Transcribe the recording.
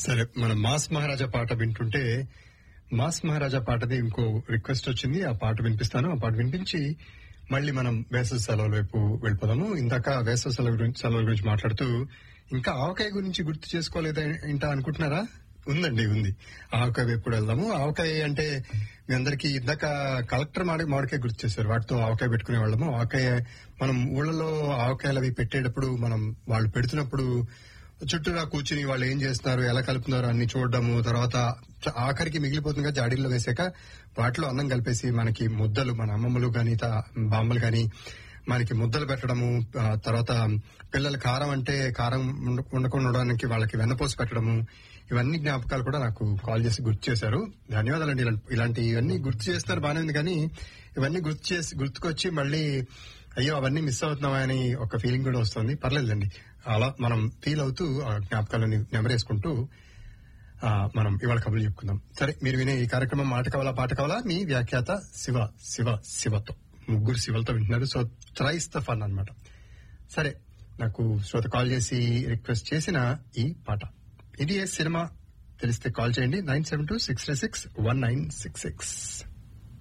సరే మన మాస్ మహారాజా పాట వింటుంటే మాస్ మహారాజా పాటది ఇంకో రిక్వెస్ట్ వచ్చింది ఆ పాట వినిపిస్తాను ఆ పాట వినిపించి మళ్ళీ మనం వేసవి సెలవుల వైపు వెళ్ళిపోదాము ఇందాక వేసవి సెలవు గురించి సెలవుల గురించి మాట్లాడుతూ ఇంకా ఆవకాయ గురించి గుర్తు చేసుకోలేదా ఇంటా అనుకుంటున్నారా ఉందండి ఉంది ఆవకాయ వైపు కూడా వెళ్దాము ఆవకాయ అంటే మీ అందరికి ఇందాక కలెక్టర్ మాడి మామిడికాయ గుర్తు చేశారు వాటితో ఆవకాయ పెట్టుకునే వాళ్ళము ఆవకాయ మనం ఊళ్ళలో ఆవకాయలు అవి పెట్టేటప్పుడు మనం వాళ్ళు పెడుతున్నప్పుడు చుట్టూరా కూర్చుని వాళ్ళు ఏం చేస్తున్నారు ఎలా కలుపుతున్నారు అన్ని చూడడము తర్వాత చ- ఆఖరికి మిగిలిపోతుంది కదా జాడీల్లో వేసాక వాటిలో అన్నం కలిపేసి మనకి ముద్దలు మన అమ్మమ్మలు గాని తా- బామ్మలు గాని మనకి ముద్దలు పెట్టడము ఆ, తర్వాత పిల్లల కారం అంటే కారం ఉండ- ఉండకుండా ఉండడానికి వాళ్ళకి వెన్నపోసి పెట్టడము ఇవన్నీ జ్ఞాపకాలు కూడా నాకు కాల్ చేసి గుర్తు చేశారు ధన్యవాదాలండి ఇలాంటి ఇలాంటి ఇవన్నీ గుర్తు చేస్తారు బానే ఉంది కానీ ఇవన్నీ గుర్తు చేసి గుర్తుకొచ్చి మళ్ళీ అయ్యో అవన్నీ మిస్ అవుతున్నామా అని ఒక ఫీలింగ్ కూడా వస్తుంది పర్లేదండి అలా మనం ఫీల్ అవుతూ ఆ జ్ఞాపకాలని నెమరేసుకుంటూ ఆ, మనం ఇవాళ కబుర్లు చెప్పుకుందాం సరే మీరు వినే ఈ కార్యక్రమం మాట కావాలా పాట కావాలా మీ వ్యాఖ్యాత శివ శివ శివతో ముగ్గురు శివలతో వింటున్నారు సో థ్రైస్ ద ఫన్ అన్నమాట సరే నాకు శ్రోత కాల్ చేసి రిక్వెస్ట్ చేసిన ఈ పాట ఇది ఏ సినిమా తెలిస్తే కాల్ చేయండి nine seven two six six one nine six six